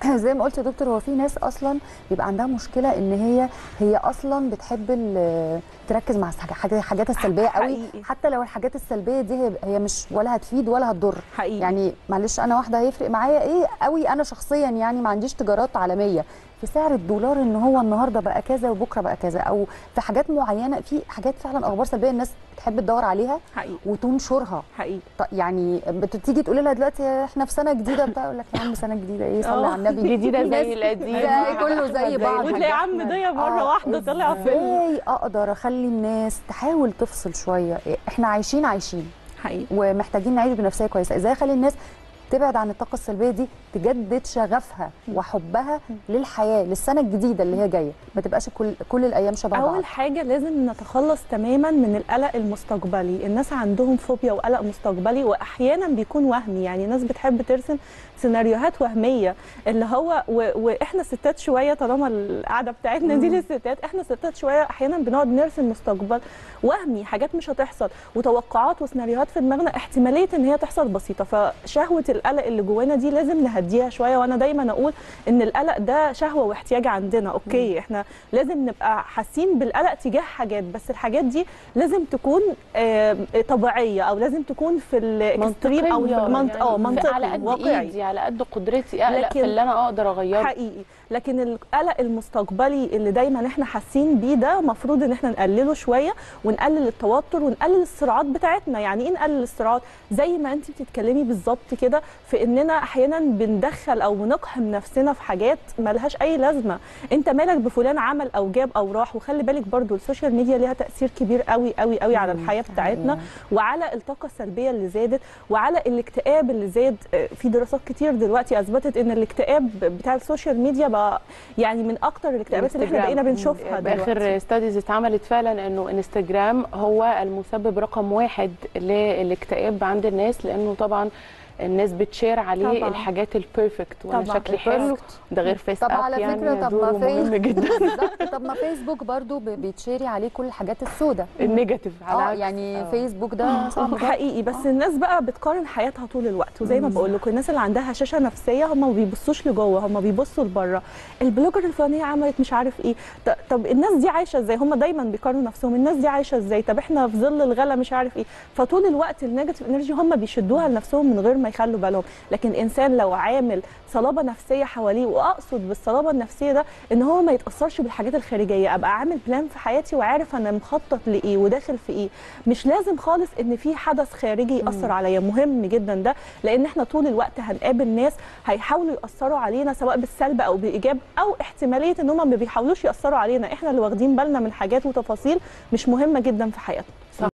زي ما قلت يا دكتور هو في ناس اصلا بيبقى عندها مشكله ان هي هي اصلا بتحب ال- تركز مع الحاجة- الحاجات السلبيه قوي حقيقي. حتى لو الحاجات السلبيه دي هي- هي مش ولا هتفيد ولا هتضر حقيقي يعني معلش انا واحده هيفرق معايا ايه قوي انا شخصيا يعني ما عنديش تجارات عالميه في سعر الدولار ان هو النهارده بقى كذا وبكره بقى كذا او في حاجات معينه في حاجات فعلا اخبار سلبيه الناس بتحب تدور عليها حقيقي وتنشرها حقيقي ط- يعني بتيجي تقولي لها دلوقتي احنا في سنه جديده بتاع اقول لك يا عم سنه جديده ايه صلي آه. على النبي جديدة زي ناس- القديم. زي كله زي بعض وتلاقي عم ضيا مره آه، واحده طلع فيلم ازاي اقدر اخلي الناس تحاول تفصل شويه احنا عايشين عايشين حقيقي ومحتاجين نعيش بنفسيه كويسه ازاي اخلي الناس تبعد عن الطاقه السلبيه دي تجدد شغفها وحبها للحياه للسنه الجديده اللي هي جايه ما تبقاش كل كل الايام شبه بعض اول حاجه لازم نتخلص تماما من القلق المستقبلي الناس عندهم فوبيا وقلق مستقبلي واحيانا بيكون وهمي يعني ناس بتحب ترسم سيناريوهات وهميه اللي هو و... واحنا ستات شويه طالما القعده بتاعتنا دي للستات احنا ستات شويه احيانا بنقعد نرسم مستقبل وهمي حاجات مش هتحصل وتوقعات وسيناريوهات في دماغنا احتماليه ان هي تحصل بسيطه فشهوه القلق اللي جوانا دي لازم نهديها شويه وانا دايما اقول ان القلق ده شهوه واحتياج عندنا اوكي احنا لازم نبقى حاسين بالقلق تجاه حاجات بس الحاجات دي لازم تكون آه، طبيعيه او لازم تكون في الاكستريم او في المنطقه اه يعني منطقي على قد واقعي ايدي على قد قدرتي اقلق لكن- في اللي انا اقدر اغيره حقيقي لكن القلق المستقبلي اللي دايما احنا حاسين بيه ده مفروض ان احنا نقلله شويه ونقلل التوتر ونقلل الصراعات بتاعتنا يعني ايه نقلل الصراعات زي ما انت بتتكلمي بالظبط كده في اننا احيانا بندخل او بنقحم نفسنا في حاجات ملهاش اي لازمه انت مالك بفلان عمل او جاب او راح وخلي بالك برضو السوشيال ميديا ليها تاثير كبير قوي قوي قوي على الحياه بتاعتنا وعلى الطاقه السلبيه اللي زادت وعلى الاكتئاب اللي زاد آه، في دراسات كتير دلوقتي اثبتت ان الاكتئاب بتاع السوشيال ميديا بقى يعني من اكتر الاكتئابات اللي احنا انستجرام. بقينا بنشوفها دلوقتي باخر ستاديز اتعملت فعلا انه انستجرام هو المسبب رقم واحد للاكتئاب عند الناس لانه طبعا الناس بتشير عليه طبعاً. الحاجات البيرفكت وانا طبعاً. شكلي حلو ده غير فيس طب اب على يعني فكره طب دوره ما مهم فيس جدا بالظبط طب ما فيسبوك برضو ب- بيتشيري عليه كل الحاجات السوداء النيجاتيف على اه عكس- يعني آه. فيسبوك ده صعب برضو. حقيقي بس الناس بقى بتقارن حياتها طول الوقت وزي ما بقول لكم الناس اللي عندها هشاشه نفسيه هم ما بيبصوش لجوه هم بيبصوا لبره البلوجر الفلانيه عملت مش عارف ايه ط- طب الناس دي عايشه ازاي هم دايما بيقارنوا نفسهم الناس دي عايشه ازاي طب احنا في ظل الغلا مش عارف ايه فطول الوقت النيجاتيف انرجي هم بيشدوها لنفسهم من غير ما يخلوا بالهم لكن الانسان لو عامل صلابه نفسيه حواليه واقصد بالصلابه النفسيه ده ان هو ما يتاثرش بالحاجات الخارجيه ابقى عامل بلان في حياتي وعارف انا مخطط لايه وداخل في ايه مش لازم خالص ان في حدث خارجي ياثر عليا مهم جدا ده لان احنا طول الوقت هنقابل ناس هيحاولوا ياثروا علينا سواء بالسلب او بالايجاب او احتماليه ان هم ما بيحاولوش ياثروا علينا احنا اللي واخدين بالنا من حاجات وتفاصيل مش مهمه جدا في حياتنا